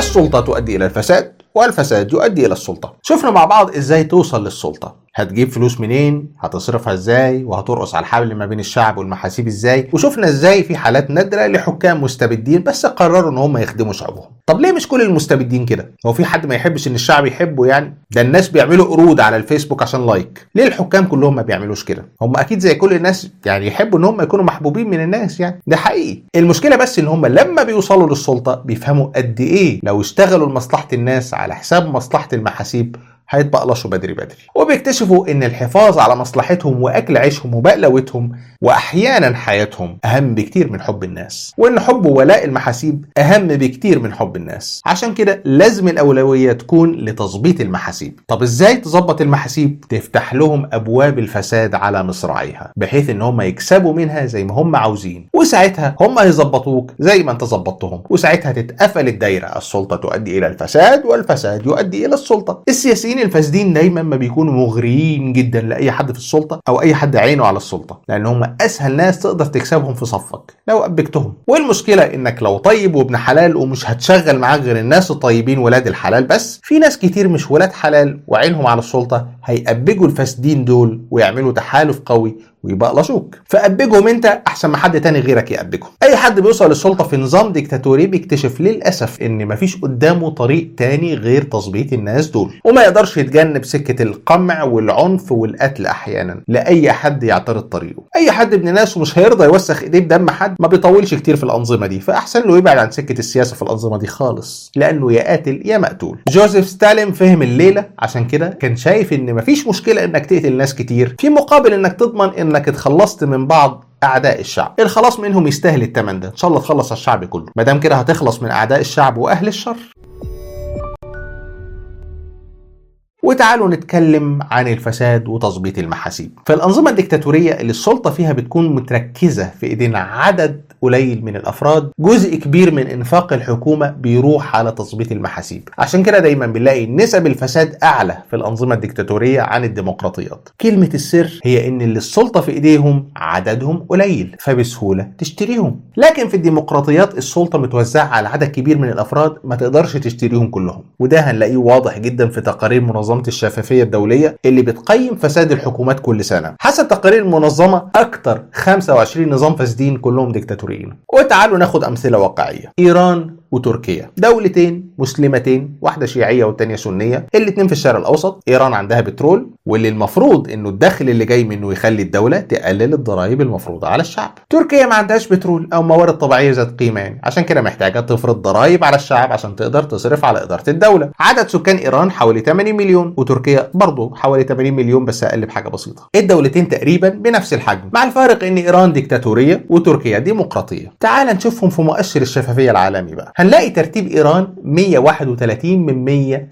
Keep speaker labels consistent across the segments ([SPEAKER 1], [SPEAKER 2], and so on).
[SPEAKER 1] السلطة تؤدي إلى الفساد والفساد يؤدي إلى السلطة شفنا مع بعض إزاي توصل للسلطة هتجيب فلوس منين هتصرفها ازاي وهترقص على الحبل ما بين الشعب والمحاسيب ازاي وشفنا ازاي في حالات نادره لحكام مستبدين بس قرروا ان هم يخدموا شعبهم طب ليه مش كل المستبدين كده هو في حد ما يحبش ان الشعب يحبه يعني ده الناس بيعملوا قرود على الفيسبوك عشان لايك ليه الحكام كلهم ما بيعملوش كده هم اكيد زي كل الناس يعني يحبوا ان هم يكونوا محبوبين من الناس يعني ده حقيقي المشكله بس ان هم لما بيوصلوا للسلطه بيفهموا قد ايه لو اشتغلوا لمصلحه الناس على حساب مصلحه المحاسيب هيتبقلشوا بدري بدري وبيكتشفوا ان الحفاظ على مصلحتهم واكل عيشهم وبقلوتهم واحيانا حياتهم اهم بكتير من حب الناس وان حب ولاء المحاسيب اهم بكتير من حب الناس عشان كده لازم الاولويه تكون لتظبيط المحاسيب طب ازاي تظبط المحاسيب تفتح لهم ابواب الفساد على مصراعيها بحيث ان هم يكسبوا منها زي ما هم عاوزين وساعتها هم هيظبطوك زي ما انت ظبطتهم وساعتها تتقفل الدايره السلطه تؤدي الى الفساد والفساد يؤدي الى السلطه السياسيين الفاسدين دايما ما بيكونوا مغريين جدا لاي حد في السلطه او اي حد عينه على السلطه لان هم اسهل ناس تقدر تكسبهم في صفك لو ابكتهم والمشكله انك لو طيب وابن حلال ومش هتشغل معاك غير الناس الطيبين ولاد الحلال بس في ناس كتير مش ولاد حلال وعينهم على السلطه هيأبجوا الفاسدين دول ويعملوا تحالف قوي ويبقلشوك فأبجهم انت احسن ما حد تاني غيرك يأبجهم اي حد بيوصل للسلطه في نظام ديكتاتوري بيكتشف للاسف ان مفيش قدامه طريق تاني غير تظبيط الناس دول وما يقدرش يتجنب سكه القمع والعنف والقتل احيانا لاي حد يعترض طريقه اي حد ابن ناس ومش هيرضى يوسخ ايديه بدم حد ما بيطولش كتير في الانظمه دي فاحسن له يبعد عن سكه السياسه في الانظمه دي خالص لانه يا قاتل يا مقتول جوزيف ستالين فهم الليله عشان كده كان شايف ان مفيش مشكله انك تقتل ناس كتير في مقابل انك تضمن انك اتخلصت من بعض اعداء الشعب الخلاص منهم يستاهل الثمن ده ان شاء الله تخلص على الشعب كله ما دام كده هتخلص من اعداء الشعب واهل الشر وتعالوا نتكلم عن الفساد وتظبيط المحاسيب فالأنظمة الديكتاتورية اللي السلطة فيها بتكون متركزة في إيدين عدد قليل من الافراد جزء كبير من انفاق الحكومه بيروح على تظبيط المحاسيب عشان كده دايما بنلاقي نسب الفساد اعلى في الانظمه الديكتاتوريه عن الديمقراطيات كلمه السر هي ان اللي السلطه في ايديهم عددهم قليل فبسهوله تشتريهم لكن في الديمقراطيات السلطه متوزعه على عدد كبير من الافراد ما تقدرش تشتريهم كلهم وده هنلاقيه واضح جدا في تقارير منظمه الشفافيه الدوليه اللي بتقيم فساد الحكومات كل سنه حسب تقارير المنظمه اكتر 25 نظام فاسدين كلهم ديكتاتوريين وتعالوا ناخد امثله واقعيه ايران وتركيا دولتين مسلمتين واحده شيعيه والتانيه سنيه الاتنين في الشرق الاوسط ايران عندها بترول واللي المفروض انه الدخل اللي جاي منه يخلي الدوله تقلل الضرائب المفروضه على الشعب تركيا ما عندهاش بترول او موارد طبيعيه ذات قيمه يعني عشان كده محتاجه تفرض ضرائب على الشعب عشان تقدر تصرف على اداره الدوله عدد سكان ايران حوالي 80 مليون وتركيا برضه حوالي 80 مليون بس اقل بحاجه بسيطه الدولتين تقريبا بنفس الحجم مع الفارق ان ايران ديكتاتوريه وتركيا ديمقراطيه تعال نشوفهم في مؤشر الشفافيه العالمي بقى هنلاقي ترتيب ايران 131 من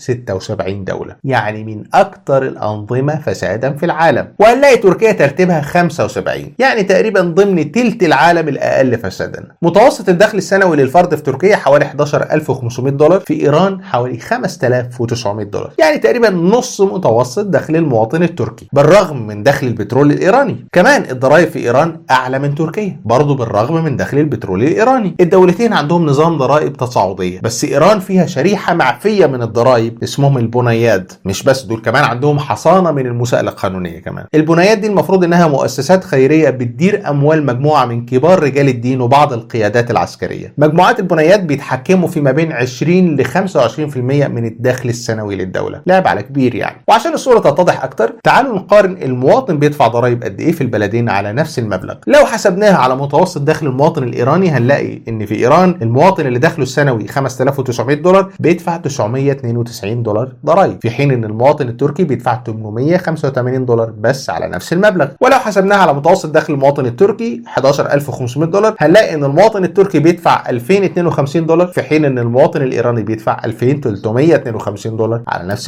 [SPEAKER 1] 176 دوله يعني من اكثر الانظمه فسادا في العالم وهنلاقي تركيا ترتيبها 75 يعني تقريبا ضمن تلت العالم الاقل فسادا متوسط الدخل السنوي للفرد في تركيا حوالي 11500 دولار في ايران حوالي 5900 دولار يعني تقريبا نص متوسط دخل المواطن التركي بالرغم من دخل البترول الايراني كمان الضرائب في ايران اعلى من تركيا برضه بالرغم من دخل البترول الايراني الدولتين عندهم نظام ضرائب تصاعديه بس ايران فيها شريحه معفيه من الضرائب اسمهم البنياد مش بس دول كمان عندهم حصانه من المساءله القانونيه كمان البنياد دي المفروض انها مؤسسات خيريه بتدير اموال مجموعه من كبار رجال الدين وبعض القيادات العسكريه مجموعات البنياد بيتحكموا في ما بين 20 ل 25% من الدخل السنوي للدوله لعب على كبير يعني وعشان الصوره تتضح اكتر تعالوا نقارن المواطن بيدفع ضرائب قد ايه في البلدين على نفس المبلغ لو حسبناها على متوسط دخل المواطن الايراني هنلاقي ان في ايران المواطن اللي دخله السنوي 5900 دولار بيدفع 992 دولار ضرائب في حين ان المواطن التركي بيدفع 885 دولار بس على نفس المبلغ ولو حسبناها على متوسط دخل المواطن التركي 11500 دولار هنلاقي ان المواطن التركي بيدفع 2052 دولار في حين ان المواطن الايراني بيدفع 2352 دولار على نفس المبلغ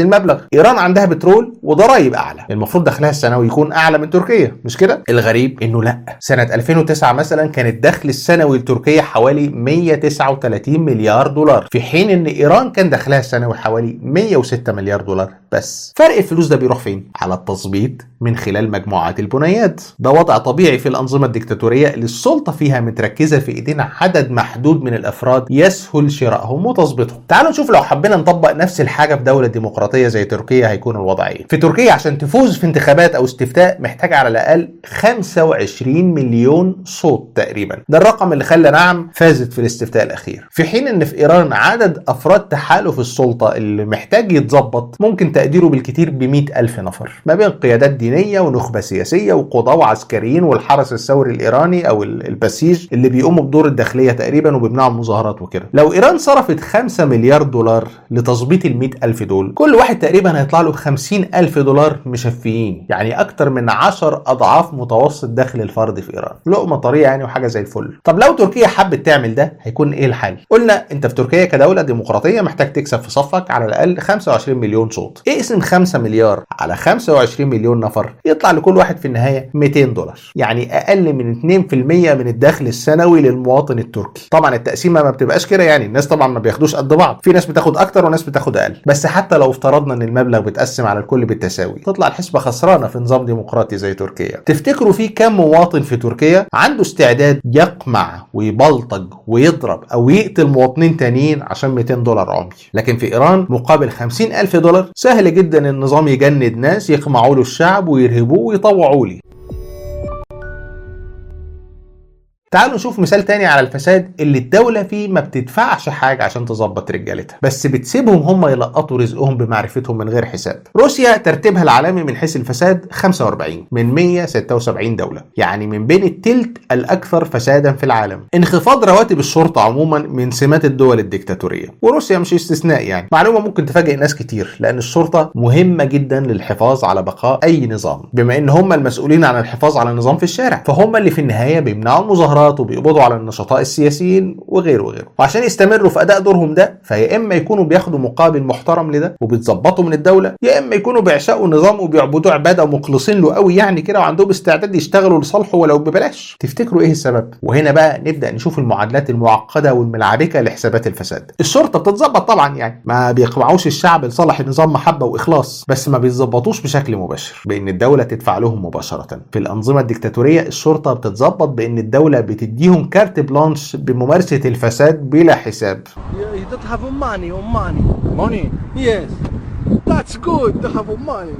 [SPEAKER 1] ايران عندها بترول وضرائب اعلى المفروض دخلها السنوي يكون اعلى من تركيا مش كده الغريب انه لا سنه 2009 مثلا كان الدخل السنوي لتركيا حوالي 139 مليار دولار في حين ان ايران كان دخلها السنوي حوالي 106 مليار دولار بس فرق الفلوس ده بيروح فين على التظبيط من خلال مجموعات البنيات ده وضع طبيعي في الانظمه الديكتاتوريه اللي السلطه فيها متركزه في ايدين عدد محدود من الافراد يسهل شرائهم وتظبيطهم تعالوا نشوف لو حبينا نطبق نفس الحاجه في دوله ديمقراطيه زي تركيا هيكون الوضع ايه في تركيا عشان تفوز في انتخابات او استفتاء محتاج على الاقل 25 مليون صوت تقريبا ده الرقم اللي خلى نعم فازت في الاستفتاء الاخير في حين ان في ايران عدد افراد تحالف السلطه اللي محتاج يتظبط ممكن تقديره بالكتير ب ألف نفر ما بين قيادات دينيه ونخبه سياسيه وقضاه وعسكريين والحرس الثوري الايراني او البسيج اللي بيقوموا بدور الداخليه تقريبا وبيمنعوا المظاهرات وكده لو ايران صرفت 5 مليار دولار لتظبيط ال ألف دول كل واحد تقريبا هيطلع له 50 ألف دولار مشفيين يعني اكتر من 10 اضعاف متوسط دخل الفرد في ايران لقمه طريه يعني وحاجه زي الفل طب لو تركيا حبت تعمل ده هيكون ايه الحل قلنا انت في تركيا كدوله ديمقراطيه محتاج تكسب في صفك على الاقل 25 مليون صوت اقسم 5 مليار على 25 مليون نفر يطلع لكل واحد في النهايه 200 دولار يعني اقل من 2% من الدخل السنوي للمواطن التركي طبعا التقسيمه ما بتبقاش كده يعني الناس طبعا ما بياخدوش قد بعض في ناس بتاخد اكتر وناس بتاخد اقل بس حتى لو افترضنا ان المبلغ بيتقسم على الكل بالتساوي تطلع الحسبه خسرانه في نظام ديمقراطي زي تركيا تفتكروا في كم مواطن في تركيا عنده استعداد يقمع ويبلطج ويضرب او يقتل مواطنين تانيين عشان 200 دولار عمي لكن في ايران مقابل 50 الف دولار سهل جدا النظام يجند ناس يقمعوا له الشعب ويرهبوه ويطوعوا لي تعالوا نشوف مثال تاني على الفساد اللي الدولة فيه ما بتدفعش حاجة عشان تظبط رجالتها بس بتسيبهم هم يلقطوا رزقهم بمعرفتهم من غير حساب روسيا ترتيبها العالمي من حيث الفساد 45 من 176 دولة يعني من بين التلت الأكثر فسادا في العالم انخفاض رواتب الشرطة عموما من سمات الدول الديكتاتورية وروسيا مش استثناء يعني معلومة ممكن تفاجئ ناس كتير لأن الشرطة مهمة جدا للحفاظ على بقاء أي نظام بما إن هم المسؤولين عن الحفاظ على النظام في الشارع فهم اللي في النهاية بيمنعوا المظاهرات المظاهرات وبيقبضوا على النشطاء السياسيين وغيره وغيره وعشان يستمروا في اداء دورهم ده فيا اما يكونوا بياخدوا مقابل محترم لده وبيتظبطوا من الدوله يا اما يكونوا بيعشقوا النظام وبيعبدوه عباده ومخلصين له قوي يعني كده وعندهم استعداد يشتغلوا لصالحه ولو ببلاش تفتكروا ايه السبب وهنا بقى نبدا نشوف المعادلات المعقده والملعبكه لحسابات الفساد الشرطه بتتظبط طبعا يعني ما بيقمعوش الشعب لصالح نظام محبه واخلاص بس ما بيتظبطوش بشكل مباشر بان الدوله تدفع لهم مباشره في الانظمه الديكتاتوريه الشرطه بتتظبط بان الدوله بتديهم كارت بلانش بممارسه الفساد بلا حساب
[SPEAKER 2] You don't have money or money.
[SPEAKER 3] Money?
[SPEAKER 2] Yes. That's good to have money.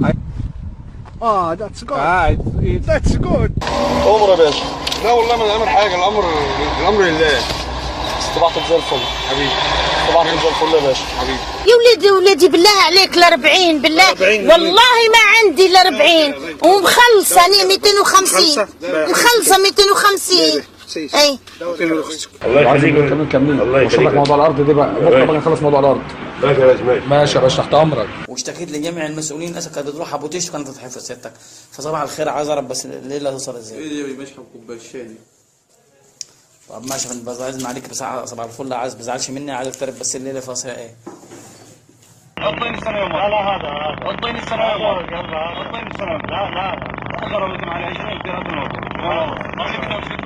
[SPEAKER 2] Ah, that's good.
[SPEAKER 3] Ah, it's, it's
[SPEAKER 2] That's good.
[SPEAKER 4] امر يا باشا لا والله ما نعمل حاجه الامر الامر لله صباحك زي الفل حبيبي صباحك زي الفل يا باشا حبيبي
[SPEAKER 5] يا ولادي ولادي بالله عليك ال 40 بالله
[SPEAKER 4] 40
[SPEAKER 5] والله ما عندي ال 40 ومخلصه انا 250 مخلصه 250 اي
[SPEAKER 4] الله يخليك
[SPEAKER 3] كمل كمل
[SPEAKER 4] الله
[SPEAKER 3] وصل لك
[SPEAKER 4] يخليك.
[SPEAKER 3] موضوع الارض دي بقى بكره بقى نخلص موضوع الارض
[SPEAKER 4] ماشي يا باشا ماشي
[SPEAKER 3] ماشي يا باشا تحت امرك
[SPEAKER 6] واشتكيت لجميع المسؤولين اسف كانت بتروح ابو تيش وكانت تتحفظ سيادتك فصباح الخير عايز اعرف بس الليله توصل ازاي
[SPEAKER 7] ايه بيشرب كوبايه شاي
[SPEAKER 6] طب ماشي فانت بزعل عليك بس صباح الفل عايز بزعلش مني عايز تعرف بس الليله فاصلها ايه
[SPEAKER 7] اعطيني السنه يوم لا لا هذا اعطيني السنه يوم اعطيني السنه لا لا ضربت على 20 كيلو بالنور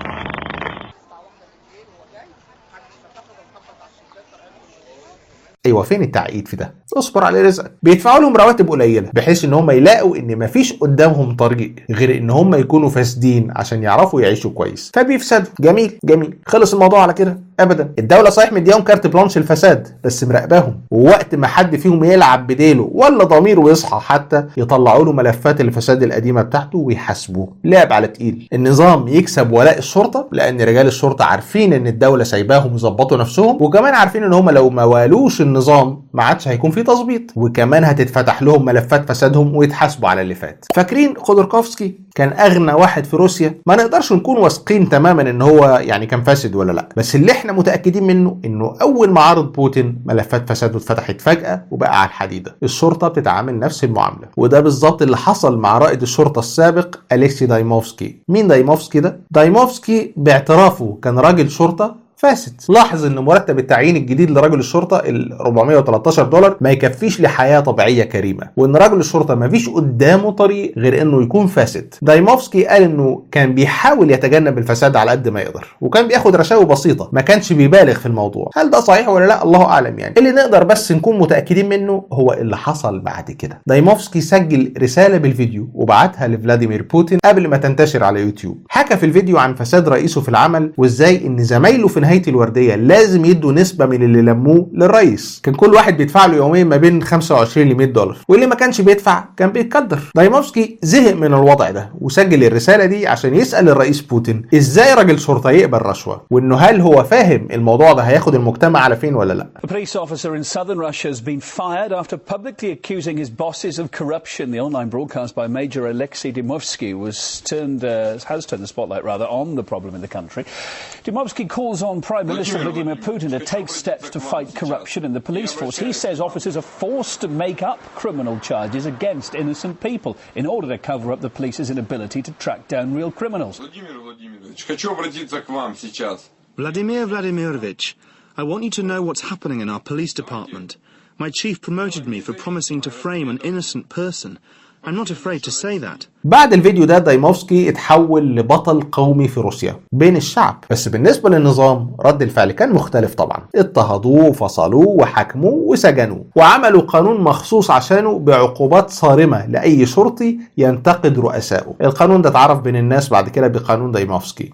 [SPEAKER 1] ايوه فين التعقيد في ده اصبر على رزقك بيدفعوا لهم رواتب قليله بحيث ان هم يلاقوا ان مفيش قدامهم طريق غير ان هم يكونوا فاسدين عشان يعرفوا يعيشوا كويس فبيفسدوا جميل جميل خلص الموضوع على كده ابدا الدوله صحيح مديهم كارت بلانش الفساد بس مراقباهم ووقت ما حد فيهم يلعب بديله ولا ضميره يصحى حتى يطلعوا له ملفات الفساد القديمه بتاعته ويحاسبوه لعب على تقيل النظام يكسب ولاء الشرطه لان رجال الشرطه عارفين ان الدوله سايباهم يظبطوا نفسهم وكمان عارفين ان هم لو ما والوش النظام ما عادش هيكون في تظبيط وكمان هتتفتح لهم ملفات فسادهم ويتحاسبوا على اللي فات فاكرين خودوركوفسكي كان اغنى واحد في روسيا ما نقدرش نكون واثقين تماما ان هو يعني كان فاسد ولا لا بس اللي احنا متاكدين منه انه اول ما عرض بوتين ملفات فساده اتفتحت فجاه وبقى على الحديده الشرطه بتتعامل نفس المعامله وده بالظبط اللي حصل مع رائد الشرطه السابق اليكسي دايموفسكي مين دايموفسكي ده دايموفسكي باعترافه كان راجل شرطه فاسد لاحظ ان مرتب التعيين الجديد لرجل الشرطه ال 413 دولار ما يكفيش لحياه طبيعيه كريمه وان رجل الشرطه ما فيش قدامه طريق غير انه يكون فاسد دايموفسكي قال انه كان بيحاول يتجنب الفساد على قد ما يقدر وكان بياخد رشاوي بسيطه ما كانش بيبالغ في الموضوع هل ده صحيح ولا لا الله اعلم يعني اللي نقدر بس نكون متاكدين منه هو اللي حصل بعد كده دايموفسكي سجل رساله بالفيديو وبعتها لفلاديمير بوتين قبل ما تنتشر على يوتيوب حكى في الفيديو عن فساد رئيسه في العمل وازاي ان زمايله في نهايه الورديه لازم يدوا نسبه من اللي لموه للرئيس كان كل واحد بيدفع له يوميا ما بين 25 ل 100 دولار واللي ما كانش بيدفع كان بيتقدر دايموفسكي زهق من الوضع ده وسجل الرساله دي عشان يسال الرئيس بوتين ازاي راجل شرطه يقبل رشوه وانه هل هو فاهم الموضوع ده هياخد المجتمع على فين ولا لا
[SPEAKER 8] A police officer in southern Russia has been fired after publicly accusing his bosses of corruption. The online broadcast by Major Alexei Dymovsky was turned, uh, has turned the spotlight rather on the problem in the country. Dymovsky calls on Prime Minister Vladimir Putin to take steps to fight corruption in the police force. He says officers are forced to make up criminal charges against innocent people in order to cover up the police's inability to track down real criminals.
[SPEAKER 4] Владимир Владимирович, хочу обратиться к вам сейчас.
[SPEAKER 9] Vladimir Vladimirovich, I want you to know what's happening in our police department. My chief promoted me for promising to frame an innocent person. I'm not afraid to say that.
[SPEAKER 1] بعد الفيديو ده دايموفسكي اتحول لبطل قومي في روسيا بين الشعب بس بالنسبة للنظام رد الفعل كان مختلف طبعا اضطهدوه وفصلوه وحكموه وسجنوه وعملوا قانون مخصوص عشانه بعقوبات صارمة لأي شرطي ينتقد رؤسائه القانون ده اتعرف بين الناس بعد كده بقانون دايموفسكي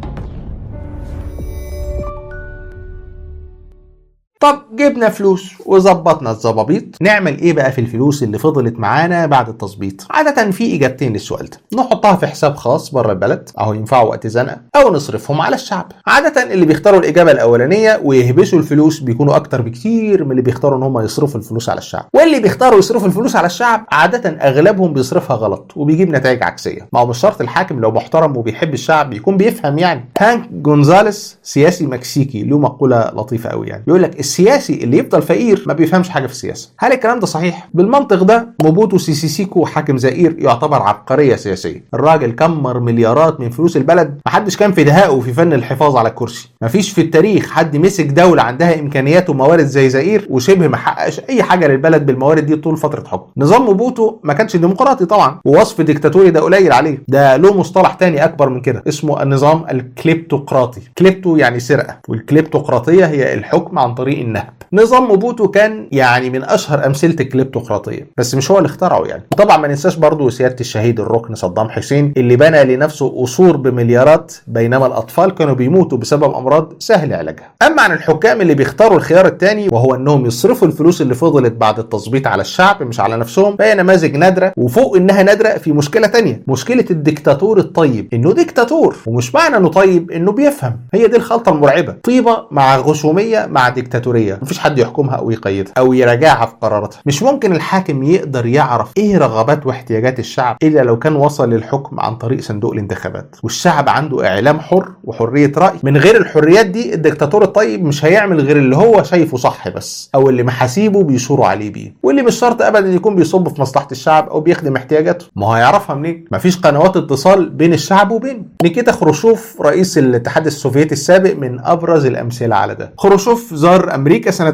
[SPEAKER 1] طب جبنا فلوس وظبطنا الظبابيط نعمل ايه بقى في الفلوس اللي فضلت معانا بعد التظبيط عادة في اجابتين للسؤال ده نحطها في حساب خاص بره البلد اهو ينفعوا وقت زنقة او نصرفهم على الشعب عادة اللي بيختاروا الاجابة الاولانية ويهبسوا الفلوس بيكونوا اكتر بكتير من اللي بيختاروا ان هم يصرفوا الفلوس على الشعب واللي بيختاروا يصرفوا الفلوس على الشعب عادة اغلبهم بيصرفها غلط وبيجيب نتائج عكسية ما هو مش شرط الحاكم لو محترم وبيحب الشعب يكون بيفهم يعني هانك جونزاليس سياسي مكسيكي له مقولة لطيفة قوي يعني يقول لك السياسي اللي يفضل فقير ما بيفهمش حاجه في السياسه هل الكلام ده صحيح بالمنطق ده موبوتو سيسيسيكو حاكم زئير يعتبر عبقريه سياسيه الراجل كمر مليارات من فلوس البلد محدش كان في دهائه في فن الحفاظ على الكرسي مفيش في التاريخ حد مسك دوله عندها امكانيات وموارد زي زئير وشبه ما حققش اي حاجه للبلد بالموارد دي طول فتره حكم نظام موبوتو ما كانش ديمقراطي طبعا ووصف ديكتاتوري ده قليل عليه ده له مصطلح تاني اكبر من كده اسمه النظام الكليبتوقراطي كليبتو يعني سرقه والكليبتوقراطيه هي الحكم عن طريق النهب نظام موبوتو كان يعني من اشهر امثله الكليبتوقراطيه بس مش هو اللي اخترعه يعني وطبعا ما ننساش برضه سياده الشهيد الركن صدام حسين اللي بنى لنفسه قصور بمليارات بينما الاطفال كانوا بيموتوا بسبب امراض سهل علاجها اما عن الحكام اللي بيختاروا الخيار الثاني وهو انهم يصرفوا الفلوس اللي فضلت بعد التظبيط على الشعب مش على نفسهم فهي نماذج نادره وفوق انها نادره في مشكله تانية مشكله الدكتاتور الطيب انه ديكتاتور ومش معنى انه طيب انه بيفهم هي دي الخلطه المرعبه طيبه مع غشوميه مع ديكتاتوريه مفيش حد يحكمها او يقيدها او يراجعها في قراراتها مش ممكن الحاكم يقدر يعرف ايه رغبات واحتياجات الشعب الا لو كان وصل للحكم عن طريق صندوق الانتخابات والشعب عنده اعلام حر وحريه راي من غير الحريات دي الدكتاتور الطيب مش هيعمل غير اللي هو شايفه صح بس او اللي محاسيبه بيشوروا عليه بيه واللي مش شرط ابدا يكون بيصب في مصلحه الشعب او بيخدم احتياجاته ما هو هيعرفها منين مفيش قنوات اتصال بين الشعب وبينه نيكيتا خروشوف رئيس الاتحاد السوفيتي السابق من ابرز الامثله على ده خروشوف زار امريكا سنه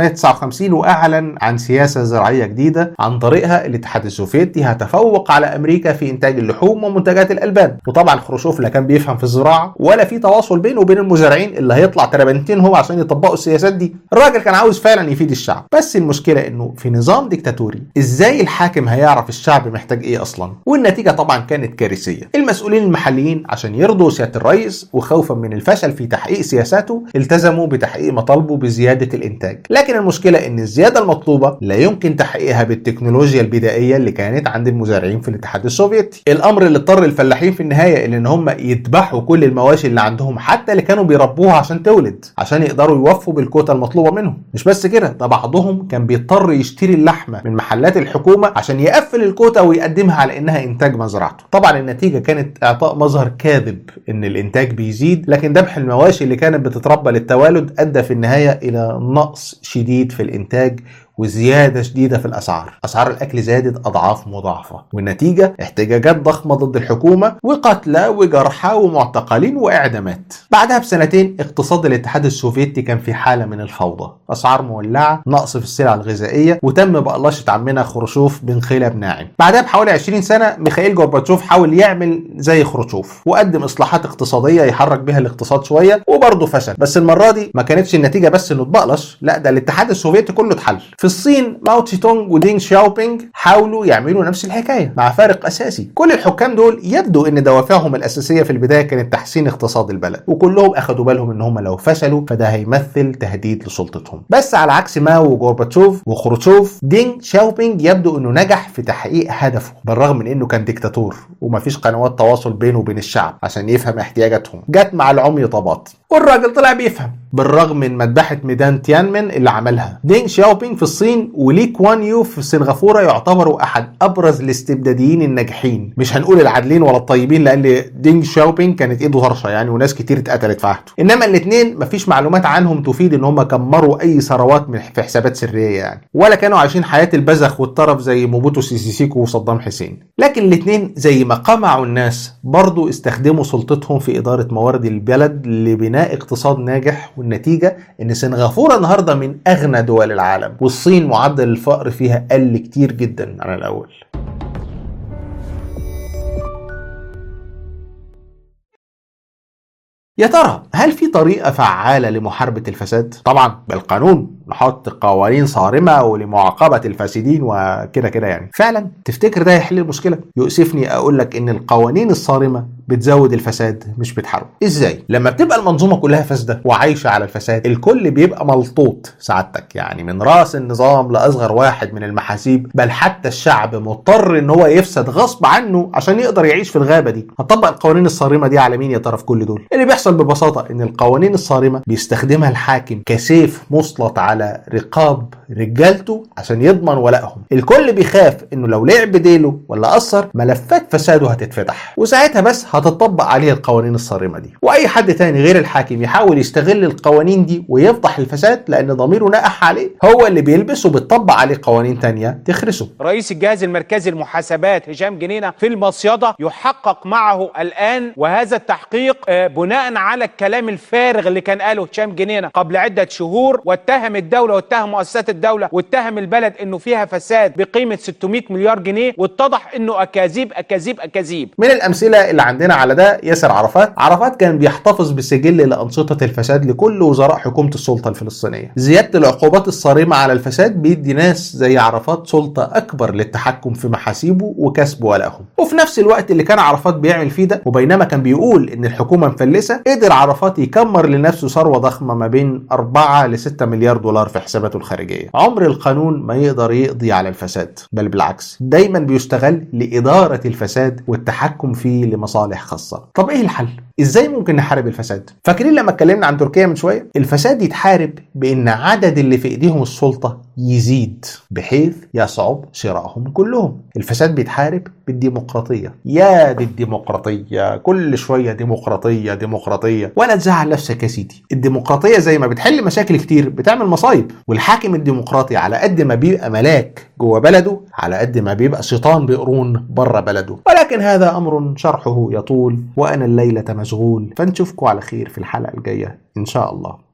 [SPEAKER 1] 1959 واعلن عن سياسه زراعيه جديده عن طريقها الاتحاد السوفيتي هتفوق على امريكا في انتاج اللحوم ومنتجات الالبان وطبعا خروشوف لا كان بيفهم في الزراعه ولا في تواصل بينه وبين المزارعين اللي هيطلع تربنتين هو عشان يطبقوا السياسات دي الراجل كان عاوز فعلا يفيد الشعب بس المشكله انه في نظام ديكتاتوري ازاي الحاكم هيعرف الشعب محتاج ايه اصلا والنتيجه طبعا كانت كارثيه المسؤولين المحليين عشان يرضوا سياده الرئيس وخوفا من الفشل في تحقيق سياساته التزموا بتحقيق مطالبه بزياده الانتاج لكن المشكله ان الزياده المطلوبه لا يمكن تحقيقها بالتكنولوجيا البدائيه اللي كانت عند المزارعين في الاتحاد السوفيتي الامر اللي اضطر الفلاحين في النهايه الى ان هم يذبحوا كل المواشي اللي عندهم حتى اللي كانوا بيربوها عشان تولد عشان يقدروا يوفوا بالكوتا المطلوبه منهم مش بس كده ده بعضهم كان بيضطر يشتري اللحمه من محلات الحكومه عشان يقفل الكوتا ويقدمها على انها انتاج مزرعته طبعا النتيجه كانت اعطاء مظهر كاذب ان الانتاج بيزيد لكن ذبح المواشي اللي كانت بتتربى للتوالد ادى في النهايه الى نقص شديد في الانتاج وزياده شديده في الاسعار اسعار الاكل زادت اضعاف مضاعفه والنتيجه احتجاجات ضخمه ضد الحكومه وقتلى وجرحى ومعتقلين واعدامات بعدها بسنتين اقتصاد الاتحاد السوفيتي كان في حاله من الفوضى اسعار مولعه نقص في السلع الغذائيه وتم بقلشه عمنا خروشوف بانقلاب ناعم بعدها بحوالي 20 سنه ميخائيل جورباتشوف حاول يعمل زي خروشوف وقدم اصلاحات اقتصاديه يحرك بها الاقتصاد شويه وبرضه فشل بس المره دي ما كانتش النتيجه بس انه اتبقلش لا ده الاتحاد السوفيتي كله اتحل في الصين ماو تشي تونج ودينغ شاوبينج حاولوا يعملوا نفس الحكايه مع فارق اساسي كل الحكام دول يبدو ان دوافعهم الاساسيه في البدايه كانت تحسين اقتصاد البلد وكلهم اخدوا بالهم ان هم لو فشلوا فده هيمثل تهديد لسلطتهم بس على عكس ماو وجورباتشوف وخروتشوف دينغ شاوبينج يبدو انه نجح في تحقيق هدفه بالرغم من انه كان ديكتاتور ومفيش قنوات تواصل بينه وبين الشعب عشان يفهم احتياجاتهم جت مع العمي طبات والراجل طلع بيفهم بالرغم من مذبحة ميدان تيانمن اللي عملها دينغ شاوبينج في الصين ولي كوان يو في سنغافورة يعتبروا أحد أبرز الاستبداديين الناجحين مش هنقول العادلين ولا الطيبين لأن دينغ شاوبينج كانت إيده طرشة يعني وناس كتير اتقتلت في عهده إنما الاثنين مفيش معلومات عنهم تفيد إن هم كمروا أي ثروات من في حسابات سرية يعني ولا كانوا عايشين حياة البذخ والطرف زي موبوتو سيسي سيكو وصدام حسين لكن الاثنين زي ما قمعوا الناس برضو استخدموا سلطتهم في إدارة موارد البلد لبناء اقتصاد ناجح والنتيجة إن سنغافورة النهاردة من أغنى دول العالم والصين معدل الفقر فيها قل كتير جدا عن الأول يا ترى هل في طريقة فعالة لمحاربة الفساد؟ طبعا بالقانون نحط قوانين صارمة ولمعاقبة الفاسدين وكده كده يعني فعلا تفتكر ده هيحل المشكلة؟ يؤسفني أقول لك إن القوانين الصارمة بتزود الفساد مش بتحاربه ازاي لما بتبقى المنظومه كلها فاسده وعايشه على الفساد الكل بيبقى ملطوط سعادتك يعني من راس النظام لاصغر واحد من المحاسيب بل حتى الشعب مضطر ان هو يفسد غصب عنه عشان يقدر يعيش في الغابه دي هتطبق القوانين الصارمه دي على مين يا ترى في كل دول اللي بيحصل ببساطه ان القوانين الصارمه بيستخدمها الحاكم كسيف مسلط على رقاب رجالته عشان يضمن ولائهم الكل بيخاف انه لو لعب ديله ولا اثر ملفات فساده هتتفتح وساعتها بس هتطبق عليه القوانين الصارمه دي واي حد تاني غير الحاكم يحاول يستغل القوانين دي ويفضح الفساد لان ضميره نقح عليه هو اللي بيلبس وبتطبق عليه قوانين تانية تخرسه
[SPEAKER 10] رئيس الجهاز المركزي المحاسبات هشام جنينه في المصيده يحقق معه الان وهذا التحقيق آه، بناء على الكلام الفارغ اللي كان قاله هشام جنينه قبل عده شهور واتهم الدوله واتهم مؤسسات الدوله واتهم البلد انه فيها فساد بقيمه 600 مليار جنيه واتضح انه اكاذيب اكاذيب اكاذيب
[SPEAKER 1] من الامثله اللي عندنا على ده ياسر عرفات عرفات كان بيحتفظ بسجل لانشطه الفساد لكل وزراء حكومه السلطه الفلسطينيه زياده العقوبات الصارمه على الفساد بيدي ناس زي عرفات سلطه اكبر للتحكم في محاسيبه وكسب ولائهم وفي نفس الوقت اللي كان عرفات بيعمل فيه ده وبينما كان بيقول ان الحكومه مفلسه قدر عرفات يكمر لنفسه ثروه ضخمه ما بين 4 ل 6 مليار دولار في حساباته الخارجيه عمر القانون ما يقدر يقضي على الفساد بل بالعكس دايما بيستغل لاداره الفساد والتحكم فيه لمصالح خاصه طب ايه الحل ازاي ممكن نحارب الفساد فاكرين لما اتكلمنا عن تركيا من شويه الفساد يتحارب بان عدد اللي في ايديهم السلطه يزيد بحيث يصعب شرائهم كلهم الفساد بيتحارب بالديمقراطيه يا دي الديمقراطيه كل شويه ديمقراطيه ديمقراطيه ولا تزعل نفسك يا سيدي الديمقراطيه زي ما بتحل مشاكل كتير بتعمل مصايب والحاكم الديمقراطي على قد ما بيبقى ملاك جوه بلده على قد ما بيبقى شيطان بقرون بره بلده ولكن هذا امر شرحه يطول وانا الليله مشغول فنشوفكم على خير في الحلقه الجايه ان شاء الله